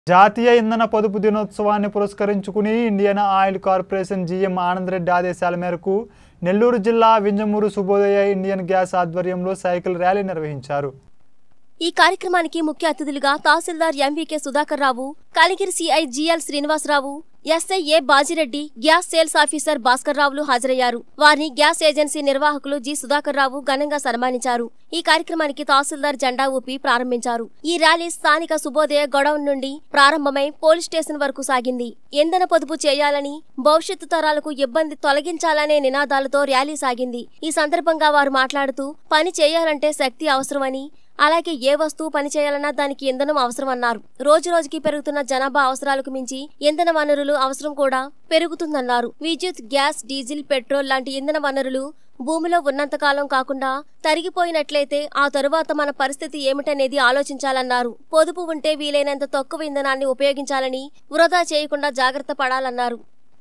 జాతీయ ఇంధన పొదుపు దినోత్సవాన్ని పురస్కరించుకుని Indian Oil Corporation GM Ananda Reddy ఆదేశాల మేరకు నెల్లూరు జిల్లా వింజమూరు శుభోదయ ఇండియన్ గ్యాస్ ఆధ్వర్యంలో సైకిల్ ర్యాలీ నిర్వహించారు ఈ కార్యక్రమానికి ముఖ్య అతిథులుగా తహసీల్దార్ MVK Sudhakar Rao Kaligiri CI GL Srinivasa Rao SI A Baji Reddy gas sales officer Bhaskar రావులు హాజరయ్యారు వారిని గ్యాస్ ఏజెన్సీ నిర్వాహకులు జి సుధాకర్ రావు ఘనంగా సన్మానించారు ఈ కార్యక్రమానికి తహసీల్దార్ జెండా ఊపి ప్రారంభించారు ఈ ర్యాలీ స్థానిక శుభోదయ గొడౌన్ నుండి ప్రారంభమై పోలీస్ స్టేషన్ వరకు సాగింది ఇంధన పొదుపు చేయాలని భవిష్యత్తు తరాలకు ఇబ్బంది తొలగించాలనే నినాదాలతో ర్యాలీ సాగింది ఈ సందర్భంగా వారు మాట్లాడుతూ పని చేయాలంటే శక్తి అవసరమని అలాగే ఏ వస్తువు పనిచేయాలన్నా దానికి ఇంధనం అవసరమన్నారు రోజు రోజుకి పెరుగుతున్న జనాభా అవసరాలకు మించి ఇంధన వనరులు అవసరం కూడా పెరుగుతుందన్నారు విద్యుత్ గ్యాస్ డీజిల్ పెట్రోల్ లాంటి ఇంధన వనరులు భూమిలో ఉన్నంతకాలం కాకుండా తరిగిపోయినట్లయితే ఆ తరువాత మన పరిస్థితి ఏమిటనేది ఆలోచించాలన్నారు పొదుపు ఉంటే వీలైనంత తక్కువ ఇంధనాన్ని ఉపయోగించాలని వృధా చేయకుండా జాగ్రత్త పడాలన్నారు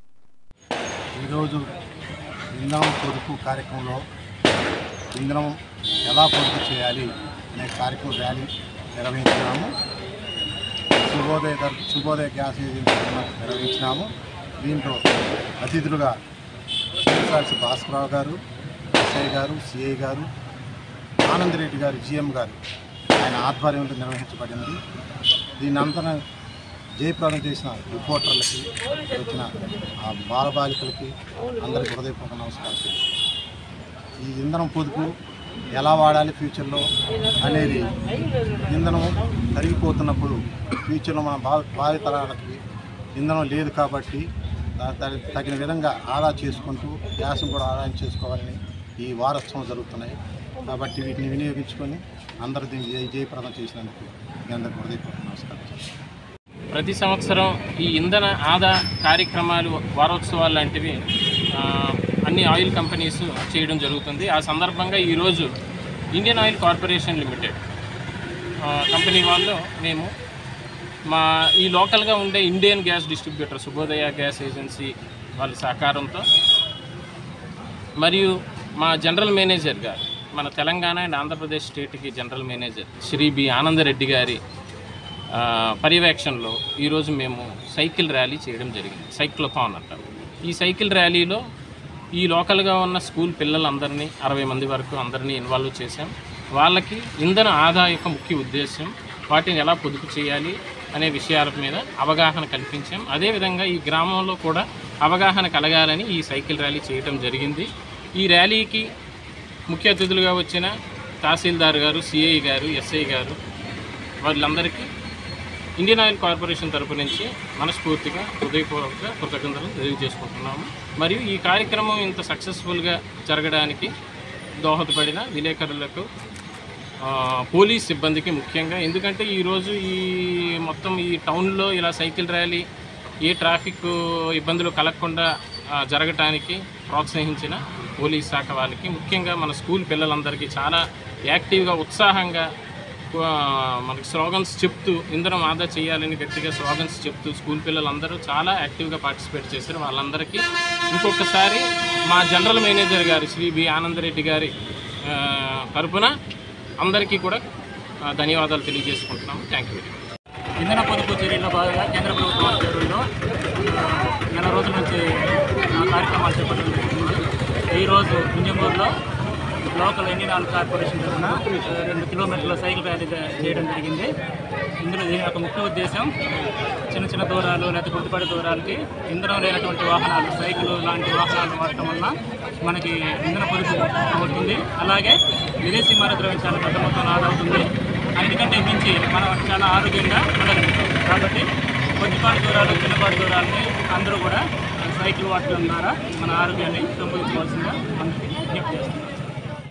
ఈరోజు ఇంధనం పొదుపు కార్యక్రమంలో ఇంధనం ఎలా పొదుపు చేయాలి అనే కార్యక్రమం ర్యాలీ నిర్వహించినాము శుభోదయ తరఫు శుభోదయ గ్యాస్ ఏజెన్సీ తరఫున నిర్వహించినాము దీంట్లో అతిథులుగా సిఎస్ఆర్సి భాస్కరరావు గారు ఎస్ఐ గారు సిఐ గారు ఆనందరెడ్డి గారు జిఎం గారు ఆయన ఆధ్వర్యంలో నిర్వహించబడింది దీని అంతన జయప్రదం చేసిన రిపోర్టర్లకి వచ్చిన ఆ బాలబాలికలకి అందరికీ హృదయపూర్వక నమస్కారం ఈ ఇంధనం పొదుపు ఎలా వాడాలి ఫ్యూచర్లో అనేది ఇంధనం తరిగిపోతున్నప్పుడు ఫ్యూచర్లో మన భా భావి తరాలకి ఇంధనం లేదు కాబట్టి దా- దానికి తగిన విధంగా ఆదా చేసుకుంటూ గ్యాస్ను కూడా ఆదాయం చేసుకోవాలని ఈ వారోత్సవం జరుగుతున్నాయి కాబట్టి వీటిని వినియోగించుకొని అందరూ దీన్ని జయ జయప్రదం చేసినందుకు మీ అందరికీ హృదయపూర్వక నమస్కారం ప్రతి సంవత్సరం ఈ ఇంధన ఆదా కార్యక్రమాలు వారోత్సవాలు లాంటివి ఆ, అన్ని ఆయిల్ కంపెనీస్ చేయడం జరుగుతుంది ఆ సందర్భంగా ఈరోజు ఇండియన్ ఆయిల్ కార్పొరేషన్ లిమిటెడ్ ఆ, కంపెనీ వాళ్ళు మేము మా ఈ లోకల్గా ఉండే Indian gas distributor Subhodaya gas agency వాళ్ళ సహకారంతో మరియు మా జనరల్ మేనేజర్ గారు మన తెలంగాణ అండ్ ఆంధ్రప్రదేశ్ స్టేట్కి general manager Shri B Ananda Reddy గారి ఆ, పర్యవేక్షణలో ఈరోజు మేము సైకిల్ ర్యాలీ చేయడం జరిగింది సైక్లోథాన్ అంటారు ఈ సైకిల్ ర్యాలీలో ఈ లోకల్గా ఉన్న స్కూల్ పిల్లలందరినీ అరవై మంది వరకు అందరినీ ఇన్వాల్వ్ చేశాం వాళ్ళకి ఇంధన ఆదా యొక్క ముఖ్య ఉద్దేశం వాటిని ఎలా పొదుపు చేయాలి అనే విషయాల మీద అవగాహన కల్పించాం అదేవిధంగా ఈ గ్రామంలో కూడా అవగాహన కలగాలని ఈ సైకిల్ ర్యాలీ చేయడం జరిగింది ఈ ర్యాలీకి ముఖ్య అతిథులుగా వచ్చిన తహసీల్దార్ గారు సిఐ గారు ఎస్ఐ గారు వాళ్ళందరికీ ఇండియన్ ఆయిల్ కార్పొరేషన్ తరపు నుంచి మనస్ఫూర్తిగా హృదయపూర్వక కృతజ్ఞతలు తెలియజేసుకుంటున్నాము మరియు ఈ కార్యక్రమం ఇంత సక్సెస్ఫుల్గా జరగడానికి దోహదపడిన విలేకరులకు ఆ, పోలీస్ సిబ్బందికి ముఖ్యంగా ఎందుకంటే ఈరోజు ఈ మొత్తం ఈ టౌన్లో ఇలా సైకిల్ ర్యాలీ ఏ ట్రాఫిక్ ఇబ్బందులు కలగకుండా ఆ, జరగటానికి ప్రోత్సహించిన పోలీస్ శాఖ వాళ్ళకి ముఖ్యంగా మన స్కూల్ పిల్లలందరికీ చాలా యాక్టివ్గా ఉత్సాహంగా ఆ, మనకి స్లోగన్స్ చెప్తూ ఇంధనం ఆదా చేయాలని గట్టిగా స్లోగన్స్ చెప్తూ స్కూల్ పిల్లలందరూ చాలా యాక్టివ్గా పార్టిసిపేట్ చేశారు వాళ్ళందరికీ ఇంకొకసారి మా జనరల్ మేనేజర్ గారు శ్రీ బి ఆనందరెడ్డి గారి ఆ, తరపున అందరికీ కూడా ఆ, ధన్యవాదాలు తెలియజేసుకుంటున్నాము థ్యాంక్ యూ ఇంధన పొదుపు చర్యల్లో భాగంగా కేంద్ర ప్రభుత్వం ఆధ్వర్యంలో ఆ, నెల రోజుల నుంచి ఆ కార్యక్రమాలు చేపట్టడం జరిగింది ఈరోజు ఇంజమూరులో లోకల్ ఇండియన్ ఆయిల్ కార్పొరేషన్ తరఫున ఆ, రెండు కిలోమీటర్ల సైకిల్ ర్యాలీ ద- చేయడం జరిగింది ఇందులో దీని యొక్క ముఖ్య ఉద్దేశం చిన్న చిన్న దూరాలు లేదా గుర్తుపడే దూరాలకి ఇంధనం లేనటువంటి వాహనాలు సైకిల్ లాంటి వాహనాలు వాడటం వల్ల మనకి ఇంధన పొదుపు అవుతుంది అలాగే విదేశీ మార ద్రవ్యం పెద్ద మొత్తంలో ఆదా అవుతుంది అన్నిటికంటే మించి మనం చాలా ఆరోగ్యంగా ఉండగలుగుతాం కాబట్టి కొద్దిపాటి దూరాలు చిన్నపాటి దూరాలని అందరూ కూడా సైకిల్ వాడటం ద్వారా మన ఆరోగ్యాన్ని పెంపొందించవలసిందిగా మనకి విజ్ఞప్తి చేస్తున్నాం